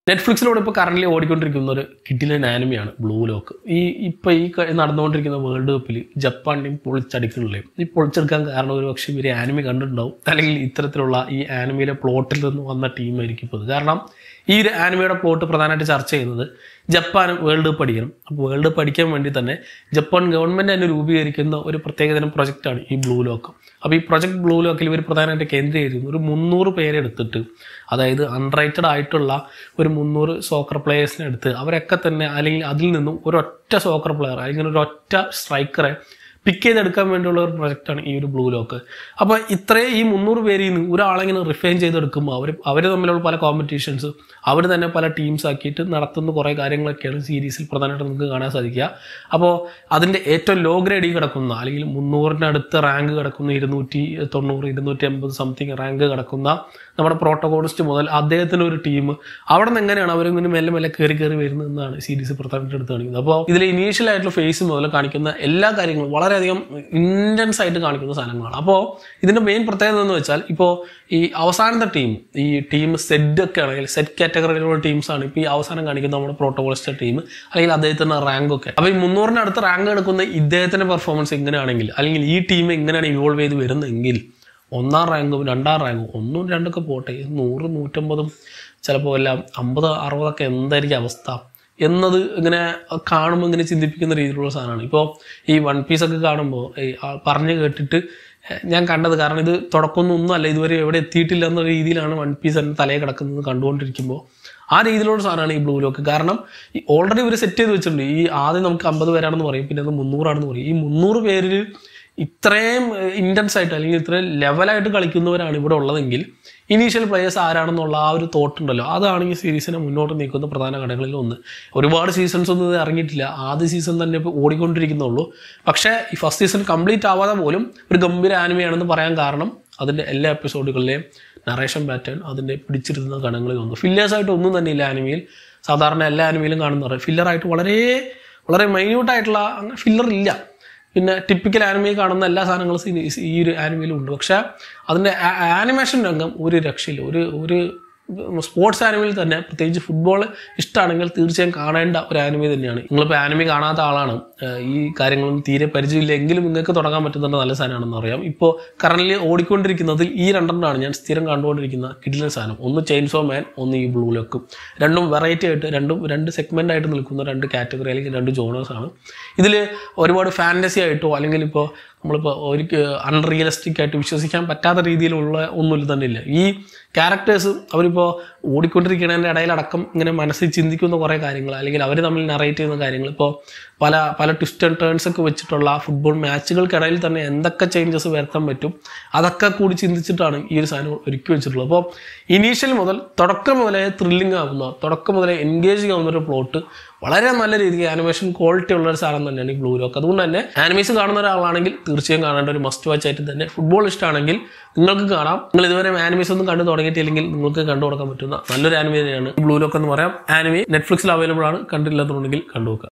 നെറ്റ്ഫ്ലിക്സിലൂടെ ഇപ്പോൾ കറന്റ് ഓടിക്കൊണ്ടിരിക്കുന്ന ഒരു കിഡിലൻ ആനിമയാണ് ബ്ലൂ ലോക്ക് ഈ ഇപ്പോൾ ഈ ക- നടന്നുകൊണ്ടിരിക്കുന്ന വേൾഡ് കപ്പിൽ ജപ്പാൻ ടീം പൊളിച്ചടിക്കണില്ലേ ഈ പൊളിച്ചെടുക്കാൻ കാരണം ഒരു പക്ഷേ ഇവർ ആനിമി കണ്ടിട്ടുണ്ടാവും അല്ലെങ്കിൽ ഇത്തരത്തിലുള്ള ഈ ആനിമയിലെ പ്ലോട്ടിൽ നിന്ന് വന്ന ടീമായിരിക്കും ഇപ്പോൾ ഇത്. കാരണം ഈ ഒരു ആനിമയുടെ പ്ലോട്ട് പ്രധാനമായിട്ട് ചർച്ച ചെയ്യുന്നത് ജപ്പാൻ വേൾഡ് കപ്പ് പഠിക്കണം അപ്പോൾ വേൾഡ് കപ്പ് പഠിക്കാൻ വേണ്ടി തന്നെ ജപ്പാൻ ഗവൺമെൻറ് തന്നെ രൂപീകരിക്കുന്ന ഒരു പ്രത്യേകതരം പ്രൊജക്റ്റാണ് ഈ ബ്ലൂ ലോക്ക് അപ്പോൾ ഈ പ്രൊജക്ട് ബ്ലൂ ലോക്കിൽ ഇവർ പ്രധാനമായിട്ട് കേന്ദ്രീകരിക്കുന്നു ഒരു മുന്നൂറ് പേരെ എടുത്തിട്ട് അതായത് അൺറൈറ്റഡ് ആയിട്ടുള്ള ഒരു മുന്നൂറ് സോക്കർ പ്ലേയേഴ്സിനെ എടുത്ത് അവരൊക്കെ തന്നെ അല്ലെങ്കിൽ അതിൽ നിന്നും ഒരൊറ്റ സോക്കർ പ്ലെയർ അല്ലെങ്കിൽ ഒരു ഒറ്റ സ്ട്രൈക്കറെ പിക്ക് ചെയ്തെടുക്കാൻ വേണ്ടിയുള്ള ഒരു പ്രൊജക്റ്റാണ് ഈ ഒരു ബ്ലൂ ലോക്ക് അപ്പോൾ ഇത്രയും ഈ മുന്നൂറ് പേരിൽ നിന്ന് ഒരാളെങ്ങനെ റിഫൈൻ ചെയ്തെടുക്കുമ്പോൾ അവർ അവർ തമ്മിലുള്ള പല കോമ്പറ്റീഷൻസ് അവർ തന്നെ പല ടീംസ് ആക്കിയിട്ട് നടത്തുന്ന കുറേ കാര്യങ്ങളൊക്കെയാണ് സീരീസിൽ പ്രധാനമായിട്ട് നമുക്ക് കാണാൻ സാധിക്കുക അപ്പോൾ അതിൻ്റെ ഏറ്റവും ലോ ഗ്രേഡിൽ കിടക്കുന്ന അല്ലെങ്കിൽ മുന്നൂറിനടുത്ത് റാങ്ക് കിടക്കുന്ന ഇരുന്നൂറ്റി തൊണ്ണൂറ് ഇരുന്നൂറ്റി അമ്പത് സംതിങ് റാങ്ക് കിടക്കുന്ന നമ്മുടെ പ്രോട്ടോകോണിസ്റ്റ് മുതൽ അദ്ദേഹത്തിന് ഒരു ടീം അവിടെ നിന്ന് എങ്ങനെയാണ് അവരിങ്ങനെ മെല്ലെ മെല്ലെ കയറി കയറി വരുന്നതെന്നാണ് സീരീസ് പ്രധാനമായിട്ട് എടുത്ത് കാണിക്കുന്നത് അപ്പോൾ ഇതിൽ ഇനീഷ്യൽ ആയിട്ടുള്ള ഫേസ് മുതൽ കാണിക്കുന്ന എല്ലാ കാര്യങ്ങളും വളരെയധികം ഇൻറ്റൻസ് ആയിട്ട് കാണിക്കുന്ന സാധനങ്ങളാണ് അപ്പോൾ ഇതിൻ്റെ മെയിൻ പ്രത്യേകത എന്ന് വെച്ചാൽ ഇപ്പോൾ ഈ അവസാനത്തെ ടീം ഈ ടീം സെറ്റ് ഒക്കെ ആണെങ്കിൽ സെറ്റ് കാറ്റഗറിയിലുള്ള ടീംസാണ് ഇപ്പോൾ ഈ അവസാനം കാണിക്കുന്ന നമ്മുടെ പ്രോട്ടോകോളിസ്റ്റ് ടീം അല്ലെങ്കിൽ അദ്ദേഹത്തിൻ്റെ റാങ്ക് ഒക്കെ അപ്പോൾ ഈ മുന്നൂറിനടുത്ത് റാങ്ക് എടുക്കുന്ന ഇദ്ദേഹത്തിൻ്റെ പെർഫോമൻസ് എങ്ങനെയാണെങ്കിൽ അല്ലെങ്കിൽ ഈ ടീം എങ്ങനെയാണ് ഇവോൾവ് ചെയ്ത് വരുന്നതെങ്കിൽ ഒന്നാം റാങ്കും രണ്ടാം റാങ്കും ഒന്നും രണ്ടൊക്കെ പോട്ടെ ഇത് നൂറ് നൂറ്റമ്പതും ചിലപ്പോൾ എല്ലാം അമ്പത് അറുപതൊക്കെ എന്തായിരിക്കും അവസ്ഥ എന്നത് ഇങ്ങനെ കാണുമ്പോൾ ഇങ്ങനെ ചിന്തിപ്പിക്കുന്ന രീതിയിലുള്ള സാധനമാണ് ഇപ്പോൾ ഈ വൺ പീസ് ഒക്കെ കാണുമ്പോൾ ഈ ആ പറഞ്ഞ് കേട്ടിട്ട് ഞാൻ കണ്ടത് കാരണം ഇത് തുടക്കമൊന്നും ഒന്നും അല്ല ഇതുവരെ എവിടെ എത്തിയിട്ടില്ല എന്ന രീതിയിലാണ് വൺ പീസ് എൻ്റെ തലയിൽ കിടക്കുന്നത് കണ്ടുകൊണ്ടിരിക്കുമ്പോൾ ആ രീതിയിലുള്ള സാധനമാണ് ഈ ബ്ലൂ ലോക്ക് കാരണം ഈ ഓൾറെഡി ഇവർ സെറ്റ് ചെയ്ത് വെച്ചിട്ടുണ്ട് ഈ ആദ്യം നമുക്ക് അമ്പത് പേരാണെന്ന് പറയും പിന്നെ അത് മുന്നൂറാണെന്ന് പറയും ഈ മുന്നൂറ് പേരിൽ ഇത്രയും ഇൻറ്റൻസ് ആയിട്ട് അല്ലെങ്കിൽ ഇത്രയും ലെവലായിട്ട് കളിക്കുന്നവരാണ് ഇവിടെ ഉള്ളതെങ്കിൽ ഇനീഷ്യൽ പ്ലേയേഴ്സ് ആരാണെന്നുള്ള ആ ഒരു തോട്ട് ഉണ്ടല്ലോ അതാണ് ഈ സീരീസിനെ മുന്നോട്ട് നീക്കുന്ന പ്രധാന ഘടകങ്ങളിൽ ഒന്ന് ഒരുപാട് സീസൺസ് ഒന്നും ഇത് ഇറങ്ങിയിട്ടില്ല ആദ്യ സീസൺ തന്നെ ഇപ്പോൾ ഓടിക്കൊണ്ടിരിക്കുന്നുള്ളൂ പക്ഷേ ഈ ഫസ്റ്റ് സീസൺ കംപ്ലീറ്റ് ആവാതെ പോലും ഒരു ഗംഭീര ആനിമയാണെന്ന് പറയാൻ കാരണം അതിൻ്റെ എല്ലാ എപ്പിസോഡുകളിലെയും നറേഷൻ പാറ്റേൺ അതിൻ്റെ പിടിച്ചിരുന്ന ഘടകങ്ങളിൽ ഒന്ന് ഫില്ലേഴ്സായിട്ട് ഒന്നും തന്നെ ഇല്ല ആനിമയിൽ സാധാരണ എല്ലാ ആനിമയിലും കാണുന്ന ഫില്ലറായിട്ട് വളരെ വളരെ മൈന്യൂട്ടായിട്ടുള്ള അങ്ങനെ ഫില്ലർ ഇല്ല പിന്നെ ടിപ്പിക്കൽ ആനിമയിൽ കാണുന്ന എല്ലാ സാധനങ്ങളും സി- ഈ ഒരു ആനിമയിലും ഉണ്ട് പക്ഷേ അതിൻ്റെ ആനിമേഷൻ രംഗം ഒരു രക്ഷയില്ല ഒരു ഒരു സ്പോർട്സ് ആനിമയിൽ തന്നെ പ്രത്യേകിച്ച് ഫുട്ബോൾ ഇഷ്ടമാണെങ്കിൽ തീർച്ചയായും കാണേണ്ട ഒരു ആനിമി തന്നെയാണ് നിങ്ങളിപ്പോൾ ആനിമി കാണാത്ത ആളാണ് ഏഹ് ഈ കാര്യങ്ങളൊന്നും തീരെ പരിചയമില്ല എങ്കിലും നിങ്ങൾക്ക് തുടങ്ങാൻ പറ്റുന്ന നല്ല സാധനമാണെന്ന് അറിയാം ഇപ്പോൾ കറന്റ് ഓടിക്കൊണ്ടിരിക്കുന്നതിൽ ഈ രണ്ടെണ്ണമാണ് ഞാൻ സ്ഥിരം കണ്ടുകൊണ്ടിരിക്കുന്ന കിഡിലൻ സാധനം ഒന്ന് ചെയിൻസോ മാൻ ഒന്ന് ഈ ബ്ലൂ ലക്കും രണ്ടും വെറൈറ്റി ആയിട്ട് രണ്ടും രണ്ട് സെഗ്മെൻ്റ് ആയിട്ട് നിൽക്കുന്ന രണ്ട് കാറ്റഗറി അല്ലെങ്കിൽ രണ്ട് ജോണേഴ്സ് ആണ് ഇതിൽ ഒരുപാട് ഫാൻറ്റസി ആയിട്ടോ അല്ലെങ്കിൽ ഇപ്പോൾ നമ്മളിപ്പോൾ ഒരു അൺറിയലിസ്റ്റിക് ആയിട്ട് വിശ്വസിക്കാൻ പറ്റാത്ത രീതിയിലുള്ള ഒന്നും തന്നെ ഇല്ല ഈ ക്യാരക്ടേഴ്സ് അവരിപ്പോൾ ഓടിക്കൊണ്ടിരിക്കുന്നതിൻ്റെ ഇടയിലടക്കം ഇങ്ങനെ മനസ്സിൽ ചിന്തിക്കുന്ന കുറേ കാര്യങ്ങൾ അല്ലെങ്കിൽ അവർ തമ്മിൽ നറേറ്റ് ചെയ്യുന്ന കാര്യങ്ങൾ ഇപ്പോൾ പല പല ട്വിസ്റ്റ് ആൻഡ് ടേൺസ് ഒക്കെ വെച്ചിട്ടുള്ള ഫുട്ബോൾ മാച്ചുകൾക്കിടയിൽ തന്നെ എന്തൊക്കെ ചേഞ്ചസ് വരുത്താൻ പറ്റും അതൊക്കെ കൂടി ചിന്തിച്ചിട്ടാണ് ഈ ഒരു സാധനം ഒരുക്കി വെച്ചിട്ടുള്ളത് അപ്പോൾ ഇനീഷ്യൽ മുതൽ തുടക്കം മുതലേ ത്രില്ലിംഗ് ആവുന്ന തുടക്കം മുതലേ എൻഗേജിങ് ആവുന്ന ഒരു പ്ലോട്ട് വളരെ നല്ല രീതിക്ക് ആനിമേഷൻ ക്വാളിറ്റി ഉള്ള ഒരു സാധനം തന്നെയാണ് ഈ ബ്ലൂ ലോക്ക് അതുകൊണ്ട് തന്നെ ആനിമേഷൻ കാണുന്ന ഒരാളാണെങ്കിൽ തീർച്ചയായും കാണേണ്ട ഒരു മസ്റ്റ് വാച്ച് ആയിട്ട് തന്നെ ഫുട്ബോൾ ഇഷ്ടമാണെങ്കിൽ നിങ്ങൾക്ക് കാണാം നിങ്ങൾ ഇതുവരെ ആനിമേഷൻ ഒന്നും കണ്ടു തുടങ്ങിയിട്ടില്ലെങ്കിൽ നിങ്ങൾക്ക് കണ്ടു കൊടുക്കാൻ പറ്റുന്ന നല്ലൊരു ആനിമേ തന്നെയാണ് ബ്ലൂ ലോക്ക് എന്ന് പറയാം ആനിമേ നെറ്റ്ഫ്ലിക്സിൽ അവൈലബിൾ ആണ് കണ്ടില്ലാത്തതുണ്ടെങ്കിൽ കണ്ടു നോക്കുക